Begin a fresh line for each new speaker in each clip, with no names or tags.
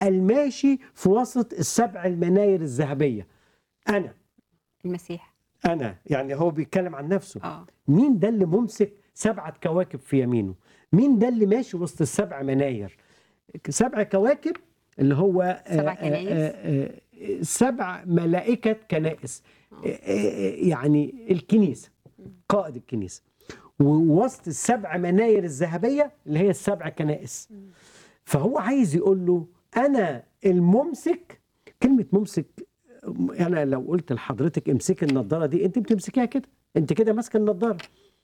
الماشي في وسط السبع المناير الذهبيه انا
المسيح
انا يعني هو بيتكلم عن نفسه
اه
مين ده اللي ممسك سبعة كواكب في يمينه مين ده اللي ماشي وسط السبع مناير سبع كواكب اللي هو
سبع
آه،
كنائس.
آه، آه، سبع ملائكة كنائس آه، آه، يعني الكنيسة قائد الكنيسة ووسط السبع مناير الذهبية اللي هي السبع كنائس فهو عايز يقول له أنا الممسك كلمة ممسك أنا لو قلت لحضرتك امسك النضارة دي أنت بتمسكيها كده أنت كده ماسكة النضارة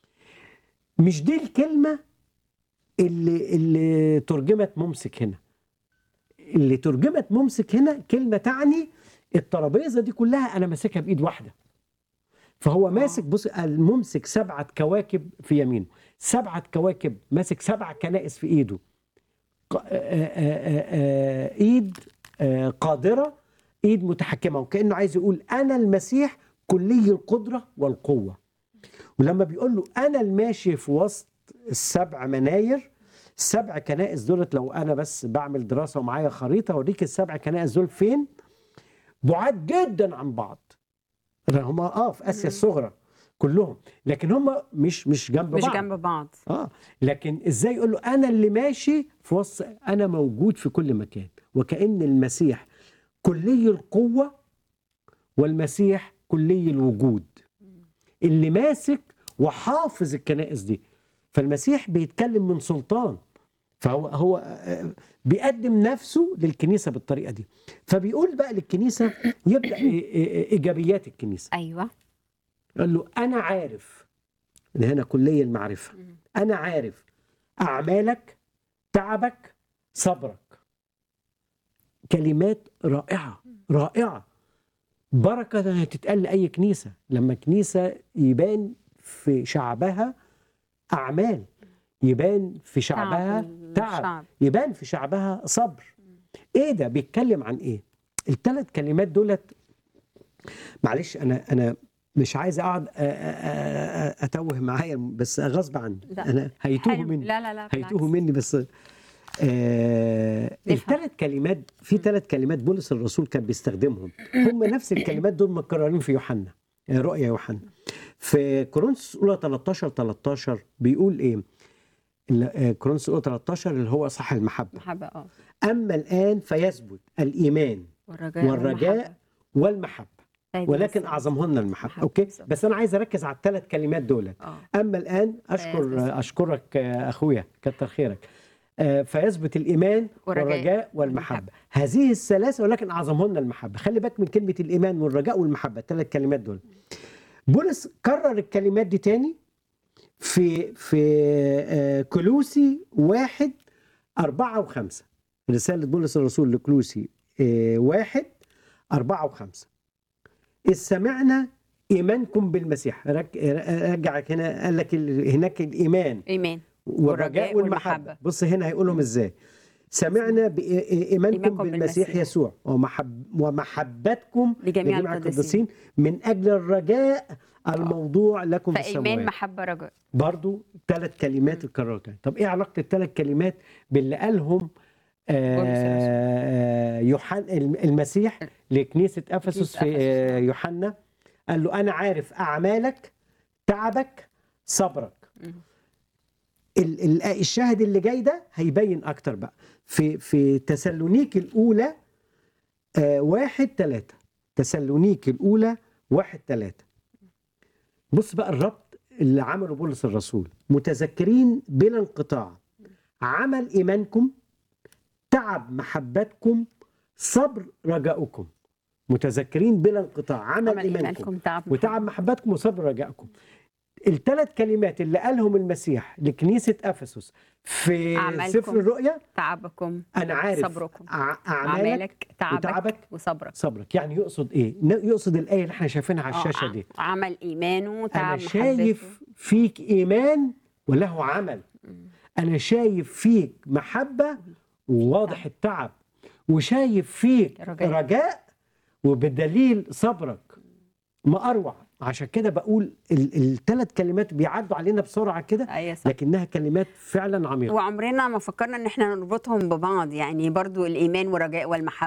مش دي الكلمة اللي اللي ترجمت ممسك هنا اللي ترجمت ممسك هنا كلمة تعني الترابيزة دي كلها أنا ماسكها بإيد واحدة فهو ماسك بص الممسك سبعة كواكب في يمينه سبعة كواكب ماسك سبع كنائس في إيده ق- آه، آه، آه، آه، إيد آه، قادرة إيد متحكمة وكأنه عايز يقول أنا المسيح كلي القدرة والقوة ولما بيقول له انا الماشي في وسط السبع مناير السبع كنائس دولت لو انا بس بعمل دراسه ومعايا خريطه اوريك السبع كنائس دول فين بعاد جدا عن بعض هم اه في اسيا الصغرى كلهم لكن هم مش مش جنب
مش
بعض
جنب بعض
اه لكن ازاي يقول له انا اللي ماشي في وسط انا موجود في كل مكان وكأن المسيح كلي القوة والمسيح كلي الوجود اللي ماسك وحافظ الكنائس دي فالمسيح بيتكلم من سلطان فهو هو آه، بيقدم نفسه للكنيسة بالطريقة دي فبيقول بقى للكنيسة يبدأ إي- إي- إيجابيات الكنيسة
ايوه
قال له انا عارف اللي هنا كليه المعرفه انا عارف اعمالك تعبك صبرك كلمات رائعه رائعه بركه هتتقال لاي كنيسه لما كنيسه يبان في شعبها اعمال يبان في شعبها تعب
الشعب.
يبان في شعبها صبر ايه ده بيتكلم عن ايه الثلاث كلمات دولت معلش انا انا مش عايز اقعد أ- أ- أ- اتوه معايا بس غصب عني
لا.
انا هيتوه
حلو.
مني
لا لا لا
هيتوه
بالعكس.
مني بس آه
نفهم.
الثلاث كلمات في ثلاث كلمات بولس الرسول كان بيستخدمهم هم نفس الكلمات دول متكررين في يوحنا آه، رؤيا يوحنا في كورنثوس الاولى 13 13 بيقول ايه ال- آه، كورنثوس الاولى 13 اللي هو صح المحبه
محبه اه
اما الان فيثبت الايمان
والرجاء
والرجاء والمحبه
والمحبة.
ولكن
بس-
اعظمهن المحبه
محبة
اوكي
بالظبط.
بس انا عايز اركز على الثلاث كلمات دول
اه
اما الان اشكر
فيثبت.
اشكرك آه، اخويا كتر خيرك آه، فيثبت الايمان
والرجاء
والرجاء والمحبه هذه الثلاثه ولكن اعظمهن المحبه خلي بالك من كلمه الايمان والرجاء والمحبه الثلاث كلمات دول بولس كرر الكلمات دي تاني في في آه، كلوسي واحد أربعة وخمسة رسالة بولس الرسول لكلوسي آه، واحد أربعة وخمسة إذ سمعنا إيمانكم بالمسيح رك- رجعك هنا قال لك ال- هناك الإيمان
ايمان
والرجاء
والرجاء
والمحبة
والمحبة.
بص هنا هيقولهم إزاي سمعنا بإيمانكم
إيمانكم
بالمسيح
بالمسيح.
يسوع ومحب ومحبتكم
لجميع
لجميع
القديسين.
القديسين من أجل الرجاء الموضوع لكم في
فايمان
السماوات
محبه رجاء
برضو ثلاث كلمات اتكرروا تاني طب ايه علاقه الثلاث كلمات باللي قالهم آه يوحنا المسيح لكنيسه افسس
كنيسة
في آه
أفسس.
يوحنا قال له انا عارف اعمالك تعبك صبرك
مم.
ال- ال- الشاهد اللي جاي ده هيبين اكتر بقى في في تسالونيك الاولى آه واحد ثلاثة تسالونيك الاولى واحد ثلاثة بص بقى الربط اللي عمله بولس الرسول متذكرين بلا انقطاع عمل ايمانكم تعب محبتكم صبر رجاؤكم متذكرين بلا انقطاع عمل,
عمل
ايمانكم
ايمانكم تعب
وتعب محبتكم وصبر رجائكم الثلاث كلمات اللي قالهم المسيح لكنيسة أفسس في
أعمالكم.
سفر الرؤيا
تعبكم
أنا عارف
صبركم
أع- أعمالك
اعمالك تعبك,
وتعبك
وصبرك
صبرك يعني يقصد إيه؟ ن- يقصد الآية اللي احنا شايفينها على
آه،
الشاشة
ع-
دي
عمل ايمانه تعب
أنا شايف
محبته.
فيك إيمان وله عمل
مم.
أنا شايف فيك محبة وواضح التعب وشايف فيك
رجاء.
رجاء وبدليل صبرك ما أروع عشان كده بقول الثلاث كلمات بيعدوا علينا بسرعه كده
ايوه صح
لكنها كلمات فعلا عميقه
وعمرنا ما فكرنا ان احنا نربطهم ببعض يعني برضو الايمان والرجاء والمحبه